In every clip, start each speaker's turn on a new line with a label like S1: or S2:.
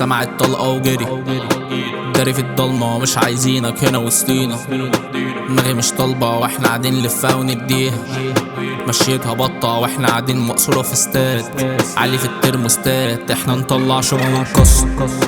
S1: سمع الطلقة وجري جري في الضلمة مش عايزينك هنا وسطينا دماغي مش طالبة واحنا قاعدين نلفها ونديها مشيتها بطة واحنا قاعدين مقصورة في استاد علي في الترموستات احنا نطلع شبه ونكسر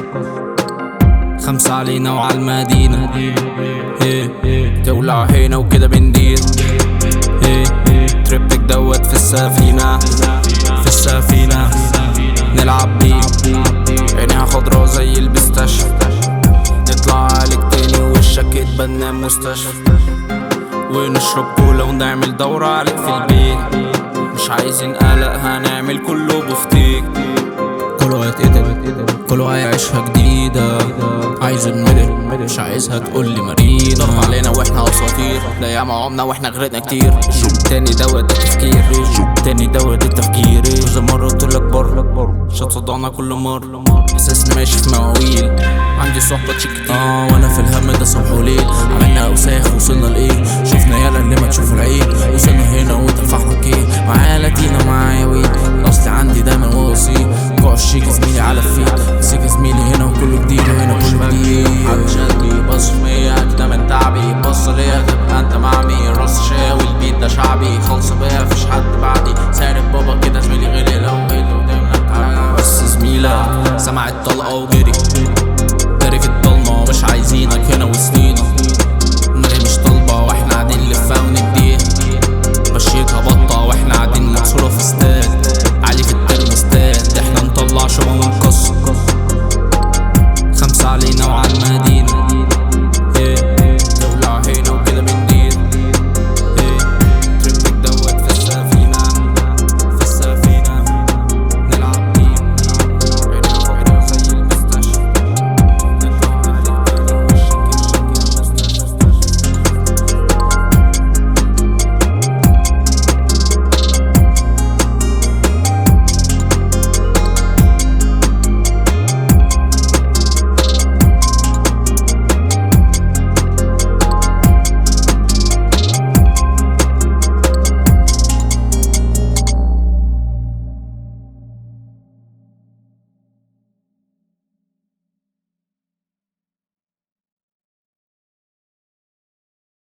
S1: خمسة علينا وعلى المدينة ايه تولع هنا وكده بندير ايه تريبك دوت في السفينة في السفينة نلعب بيه عينيها خضرا زي البستاشيو نطلع عليك تاني وشك اتبنى مستشفى ونشرب كولا ونعمل دورة عليك في البيت مش عايزين قلق هنعمل كله بفتيك كله هيتقتل كله هيعيشها جديدة عايز المدر مش عايزها تقولي مريضة ضرب علينا واحنا اساطير لا يا عمنا واحنا غرقنا كتير تاني دوت ده تفكير تاني دوت ده تفكير كذا مرة قلتلك بره شط صدعنا كل مرة حاسسني ماشي في مواويل عندي صحبة تشيك كتير اه وانا في الهم ده صبح وليل عملنا اوساخ وصلنا لايه شفنا يالا اللي ما تشوفوا العين وصلنا هنا ودفعنا ايه معايا لاتينا معايا ويد الاصل عندي دايما وصي جوع الشيك زميلي على الفيت سيك زميلي هنا وكله جديد وهنا كله جديد عالجلدي بص مية ده من تعبي بص ليا تبقى انت مع مين راس شاوي البيت ده شعبي خلص بيا مفيش حد بعدي سارب بابا كده زميلي غلي لو غلي قدامنا تعالى بس زميلة سمع الطلقة